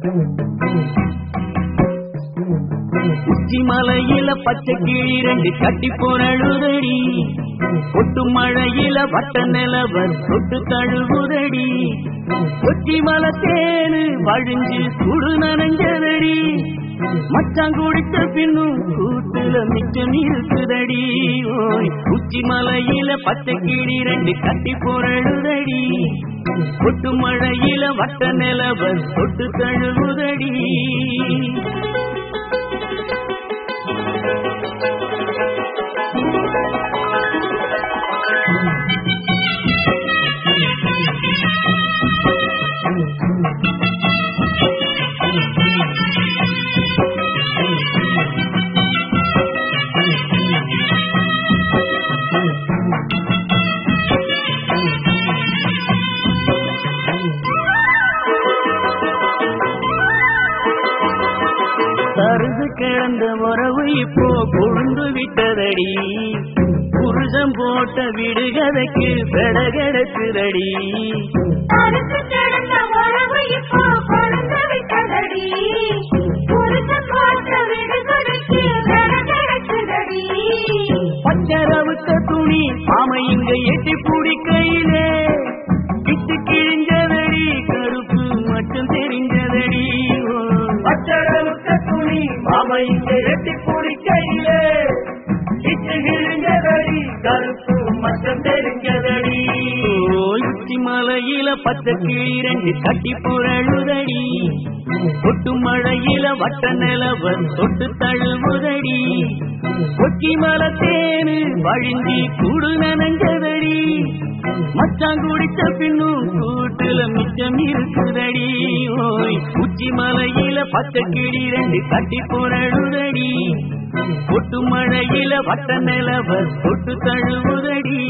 உச்சி மலையில பச்சை கிளி ரெண்டு கட்டி போனழுதடி கொட்டு மழையில வட்ட நிலவர் தொட்டு தழுவுதடி கொச்சி மலை தேனு வழிஞ்சு சுடு நனைஞ்சதடி மச்சான் குடித்த பின்னும் கூட்டுல மிச்சம் இருக்குதடி ஓய் உச்சி மலையில பச்சை கிளி ரெண்டு கட்டி போரழுதடி கொட்டு மழையில வட்ட நிலவர் தொட்டு தழுவுதடி தருது கிடந்த உறவு இப்போ கொழுந்து விட்டதடி புருஷன் போட்ட விடுகதைக்கு பெடகெடுக்குதடி அறுத்து கிடந்த உறவு இப்போ கொழுந்து விட்டதடி. புருஷன் போட்ட விடுதலைக்கு விறகெடுக்குதடி. பச்சரவுத்த துணி ஆமை இங்க எட்டி பிடிக்கையிலே விட்டு கிழிஞ்சதடி கருப்பு மட்டும் தெரிஞ்சதடி பச்சரவுத்த துணி ஆமை இங்க எட்டி பிடிக்கையிலே விட்டு கிழிஞ்சதடி கருப்பு மட்டும் தெரிஞ்சதடி உச்சி மலையில பச்சை கிளி ரெண்டு கட்டி புரழுதடி கொட்டு மழையில வட்ட நிலவன் தொட்டு தழுவுதடி கொச்சி மலத்தேனு வழிஞ்சி கூடு நனைஞ்சதடி மச்சான் குடிச்ச பின்னும் கூட்டுல மிச்சம் இருக்குதடி ஓய் உச்சி மலையில பச்சை கிளி ரெண்டு கட்டி புரழுதடி கொட்டு மழையில வட்ட நிலவன் தொட்டு தழுவுதடி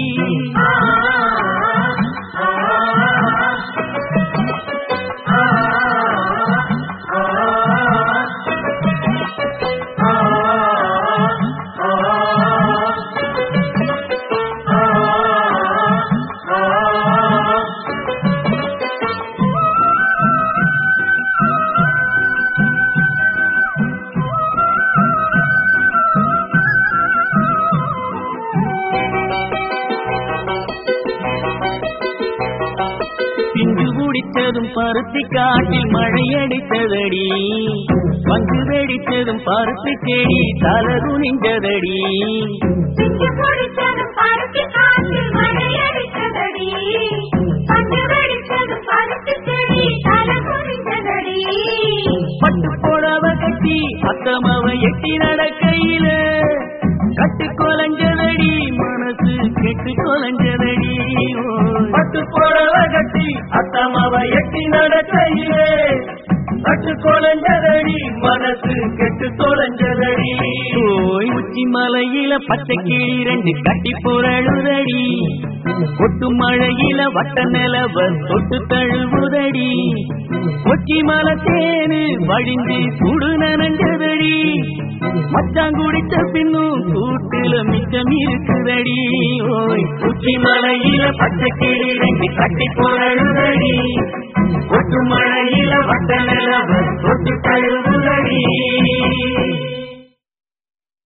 பிஞ்சு குடித்ததும் பருத்தி காட்டில் மழையடித்ததடி பங்கு வெடித்ததும் பருத்தி செடி தலகுனிஞ்சதடி சிக்கு பிடிச்சதும் பருத்தி காற்றில் மழையடித்ததடி. பஞ்சு வெடித்ததும் பருத்தி செடி தலை குனிந்ததடி. பட்டு புடவ கட்டி அத்தமவ எட்டி நடக்கையில கட்டு கொலைஞ்சதடி மனசு கெட்டு கொலைஞ்சதடி பட்டு புடவ கட்டி அத்தமவ எட்டி நடக்கையிலே கட்டு கொலைஞ்சதடி மனசு கெட்டு தொலைஞ்சதடி ஓய் உச்சி மலையில பச்சை கிளி ரெண்டு கட்டி புரழுதடி கொட்டு மழையில வட்ட நிலவ தொட்டு தழுவுதடி கொச்சி மலை தேனு வழிந்து சுடு நனைஞ்சதடி மச்சான் குடிச்ச பின்னும் கூட்டுல மிச்சம் இருக்குதடி ஓய் உச்சி மலையில பச்சை கிளி ரெண்டு கட்டி புரழுதடி கொட்டு மழையில வட்ட நிலவ தொட்டு தழுவுதடி